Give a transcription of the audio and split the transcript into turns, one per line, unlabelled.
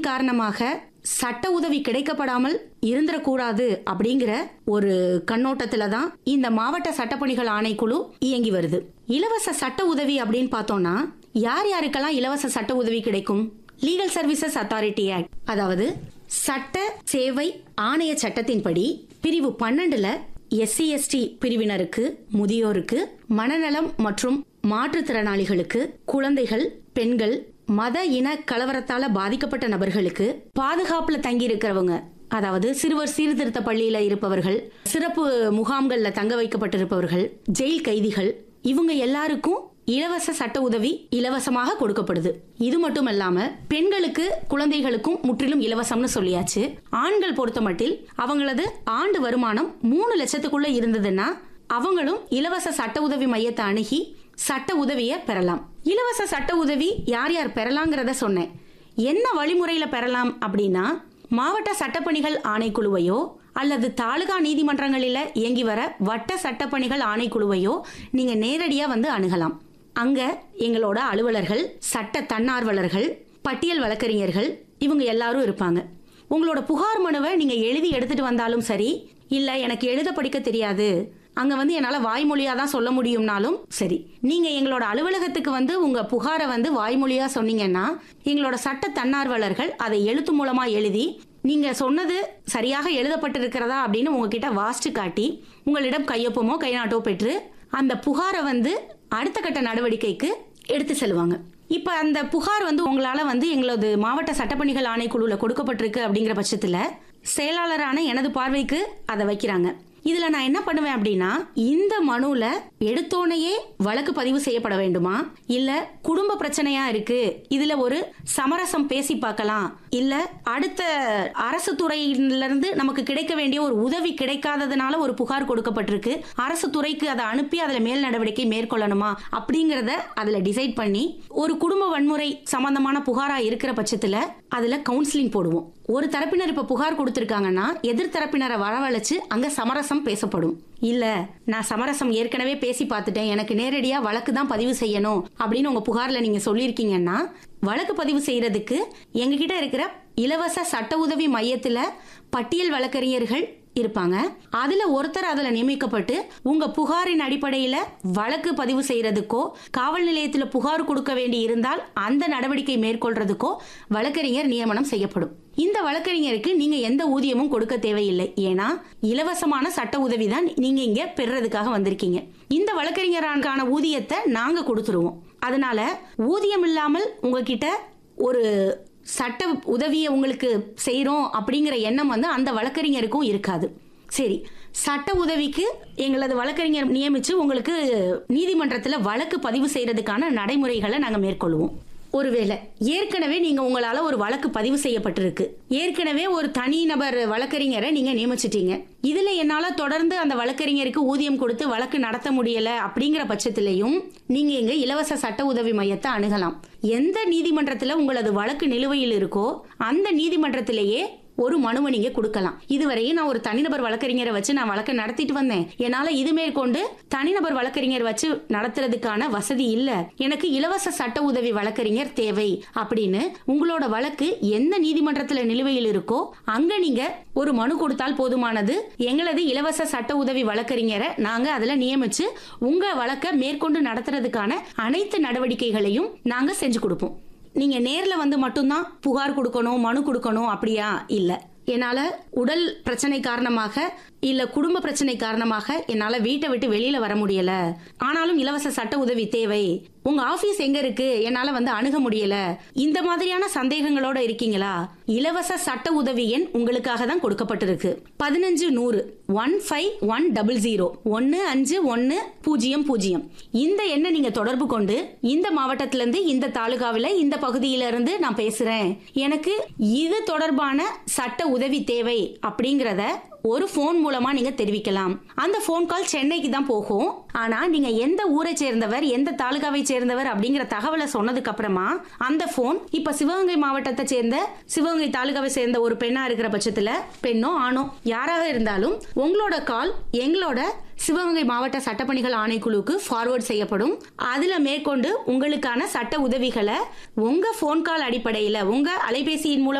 காரணத்தின் காரணமாக சட்ட உதவி கிடைக்கப்படாமல் இருந்துடக்கூடாது அப்படிங்கிற ஒரு கண்ணோட்டத்துல தான் இந்த மாவட்ட சட்டப்பணிகள் ஆணைக்குழு இயங்கி வருது இலவச சட்ட உதவி அப்படின்னு பார்த்தோம்னா யார் யாருக்கெல்லாம் இலவச சட்ட உதவி கிடைக்கும் லீகல் சர்வீசஸ் அத்தாரிட்டி ஆக்ட் அதாவது சட்ட சேவை ஆணைய சட்டத்தின்படி பிரிவு பன்னெண்டுல எஸ்சி எஸ்டி பிரிவினருக்கு முதியோருக்கு மனநலம் மற்றும் மாற்றுத்திறனாளிகளுக்கு குழந்தைகள் பெண்கள் மத இன கலவரத்தால பாதிக்கப்பட்ட நபர்களுக்கு பாதுகாப்புல தங்கி இருக்கிறவங்க அதாவது சிறுவர் சீர்திருத்த பள்ளியில இருப்பவர்கள் சிறப்பு முகாம்கள்ல தங்க வைக்கப்பட்டிருப்பவர்கள் ஜெயில் கைதிகள் இவங்க எல்லாருக்கும் இலவச சட்ட உதவி இலவசமாக கொடுக்கப்படுது இது மட்டும் இல்லாம பெண்களுக்கு குழந்தைகளுக்கும் முற்றிலும் இலவசம்னு சொல்லியாச்சு ஆண்கள் பொறுத்த மட்டில் அவங்களது ஆண்டு வருமானம் மூணு லட்சத்துக்குள்ள இருந்ததுன்னா அவங்களும் இலவச சட்ட உதவி மையத்தை அணுகி சட்ட உதவியை பெறலாம் இலவச சட்ட உதவி யார் யார் பெறலாங்கிறத சொன்னேன் என்ன வழிமுறையில பெறலாம் அப்படின்னா மாவட்ட சட்டப்பணிகள் ஆணைக்குழுவையோ அல்லது தாலுகா நீதிமன்றங்களில இயங்கி வர வட்ட சட்டப்பணிகள் ஆணைக்குழுவையோ நீங்க நேரடியா வந்து அணுகலாம் அங்க எங்களோட அலுவலர்கள் சட்ட தன்னார்வலர்கள் பட்டியல் வழக்கறிஞர்கள் இவங்க எல்லாரும் இருப்பாங்க உங்களோட புகார் மனுவை நீங்க எழுதி எடுத்துட்டு வந்தாலும் சரி இல்ல எனக்கு எழுத படிக்க தெரியாது அங்க வந்து என்னால வாய்மொழியா தான் சொல்ல முடியும்னாலும் சரி நீங்க எங்களோட அலுவலகத்துக்கு வந்து உங்க புகாரை வந்து வாய்மொழியா சொன்னீங்கன்னா எங்களோட சட்ட தன்னார்வலர்கள் அதை எழுத்து மூலமா எழுதி நீங்க சொன்னது சரியாக எழுதப்பட்டிருக்கிறதா அப்படின்னு உங்ககிட்ட வாசிச்சு காட்டி உங்களிடம் கையொப்பமோ கைநாட்டோ பெற்று அந்த புகாரை வந்து அடுத்த கட்ட நடவடிக்கைக்கு எடுத்து செல்வாங்க இப்ப அந்த புகார் வந்து உங்களால வந்து எங்களது மாவட்ட சட்டப்பணிகள் ஆணைக்குழுல கொடுக்கப்பட்டிருக்கு அப்படிங்கிற பட்சத்துல செயலாளரான எனது பார்வைக்கு அதை வைக்கிறாங்க இதுல நான் என்ன பண்ணுவேன் அப்படின்னா இந்த மனுல எடுத்தோனையே வழக்கு பதிவு செய்யப்பட வேண்டுமா இல்ல குடும்ப பிரச்சனையா இருக்கு இதுல ஒரு சமரசம் பேசி பார்க்கலாம் இல்ல அடுத்த அரசு துறையில இருந்து நமக்கு கிடைக்க வேண்டிய ஒரு உதவி கிடைக்காததுனால ஒரு புகார் கொடுக்கப்பட்டிருக்கு அரசு துறைக்கு அதை அனுப்பி அதுல மேல் நடவடிக்கை மேற்கொள்ளணுமா அப்படிங்கறத அதுல டிசைட் பண்ணி ஒரு குடும்ப வன்முறை சம்பந்தமான புகாரா இருக்கிற பட்சத்துல அதுல கவுன்சிலிங் போடுவோம் ஒரு தரப்பினர் இப்ப புகார் கொடுத்திருக்காங்கன்னா எதிர் தரப்பினரை வரவழைச்சு அங்க சமரசம் பேசப்படும் இல்ல நான் சமரசம் ஏற்கனவே பேசி பார்த்துட்டேன் எனக்கு நேரடியா வழக்கு தான் பதிவு செய்யணும் அப்படின்னு உங்க புகார்ல நீங்க சொல்லியிருக்கீங்கன்னா வழக்கு பதிவு செய்யறதுக்கு எங்ககிட்ட இருக்கிற இலவச சட்ட உதவி மையத்துல பட்டியல் வழக்கறிஞர்கள் இருப்பாங்க அதுல ஒருத்தர் அதுல நியமிக்கப்பட்டு உங்க புகாரின் அடிப்படையில வழக்கு பதிவு செய்யறதுக்கோ காவல் நிலையத்துல புகார் கொடுக்க வேண்டி இருந்தால் அந்த நடவடிக்கை மேற்கொள்றதுக்கோ வழக்கறிஞர் நியமனம் செய்யப்படும் இந்த வழக்கறிஞருக்கு நீங்க எந்த ஊதியமும் கொடுக்க தேவையில்லை ஏன்னா இலவசமான சட்ட உதவி தான் நீங்க இங்க பெறுறதுக்காக வந்திருக்கீங்க இந்த வழக்கறிஞரான ஊதியத்தை நாங்க கொடுத்துருவோம் அதனால ஊதியம் இல்லாமல் உங்ககிட்ட ஒரு சட்ட உதவியை உங்களுக்கு செய்கிறோம் அப்படிங்கிற எண்ணம் வந்து அந்த வழக்கறிஞருக்கும் இருக்காது சரி சட்ட உதவிக்கு எங்களது வழக்கறிஞர் நியமிச்சு உங்களுக்கு நீதிமன்றத்தில் வழக்கு பதிவு செய்யறதுக்கான நடைமுறைகளை நாங்கள் மேற்கொள்வோம் ஒருவேளை ஏற்கனவே நீங்க உங்களால ஒரு வழக்கு பதிவு செய்யப்பட்டிருக்கு ஏற்கனவே ஒரு தனி நபர் வழக்கறிஞரை நீங்க நியமிச்சிட்டீங்க இதுல என்னால தொடர்ந்து அந்த வழக்கறிஞருக்கு ஊதியம் கொடுத்து வழக்கு நடத்த முடியல அப்படிங்கிற பட்சத்திலையும் நீங்க எங்க இலவச சட்ட உதவி மையத்தை அணுகலாம் எந்த நீதிமன்றத்துல உங்களது வழக்கு நிலுவையில் இருக்கோ அந்த நீதிமன்றத்திலேயே ஒரு மனுவை நீங்க கொடுக்கலாம் இதுவரையும் நான் ஒரு தனிநபர் வழக்கறிஞரை வச்சு நான் வழக்கு நடத்திட்டு வந்தேன் என்னால இது மேற்கொண்டு தனிநபர் வழக்கறிஞர் வச்சு நடத்துறதுக்கான வசதி இல்ல எனக்கு இலவச சட்ட உதவி வழக்கறிஞர் தேவை அப்படின்னு உங்களோட வழக்கு எந்த நீதிமன்றத்துல நிலுவையில் இருக்கோ அங்க நீங்க ஒரு மனு கொடுத்தால் போதுமானது எங்களது இலவச சட்ட உதவி வழக்கறிஞரை நாங்க அதுல நியமிச்சு உங்க வழக்க மேற்கொண்டு நடத்துறதுக்கான அனைத்து நடவடிக்கைகளையும் நாங்க செஞ்சு கொடுப்போம் நீங்க நேர்ல வந்து மட்டும்தான் புகார் கொடுக்கணும் மனு கொடுக்கணும் அப்படியா இல்ல என்னால உடல் பிரச்சனை காரணமாக இல்ல குடும்ப பிரச்சனை காரணமாக என்னால வீட்டை விட்டு வெளியில வர முடியல ஆனாலும் இலவச சட்ட உதவி தேவை உங்க ஆபீஸ் எங்க இருக்கு என்னால வந்து அணுக முடியல இந்த மாதிரியான சந்தேகங்களோட இருக்கீங்களா இலவச சட்ட உதவி எண் உங்களுக்காக தான் கொடுக்கப்பட்டிருக்கு பதினஞ்சு நூறு one five one double zero ஒன்னு அஞ்சு ஒன்னு பூஜ்ஜியம் பூஜ்ஜியம் இந்த எண்ணை நீங்க தொடர்பு கொண்டு இந்த மாவட்டத்திலிருந்து இந்த தாலுகாவில இந்த பகுதியில இருந்து நான் பேசுறேன் எனக்கு இது தொடர்பான சட்ட உதவி தேவை அப்படிங்கறத ஒரு ஃபோன் மூலமா நீங்க தெரிவிக்கலாம் அந்த ஃபோன் கால் சென்னைக்கு தான் போகும் ஆனா நீங்க எந்த ஊரை சேர்ந்தவர் எந்த தாலுகாவை சேர்ந்தவர் அப்படிங்கிற தகவலை சொன்னதுக்கு அப்புறமா அந்த ஃபோன் இப்ப சிவகங்கை மாவட்டத்தை சேர்ந்த சிவகங்கை தாலுகாவை சேர்ந்த ஒரு பெண்ணா இருக்கிற பட்சத்துல பெண்ணோ ஆணோ யாராக இருந்தாலும் உங்களோட கால் எங்களோட சிவகங்கை மாவட்ட சட்டப்பணிகள் ஆணைக்குழுவுக்கு ஃபார்வர்ட் செய்யப்படும் அதுல மேற்கொண்டு உங்களுக்கான சட்ட உதவிகளை உங்க ஃபோன் கால் அடிப்படையில உங்க அலைபேசியின் மூலம்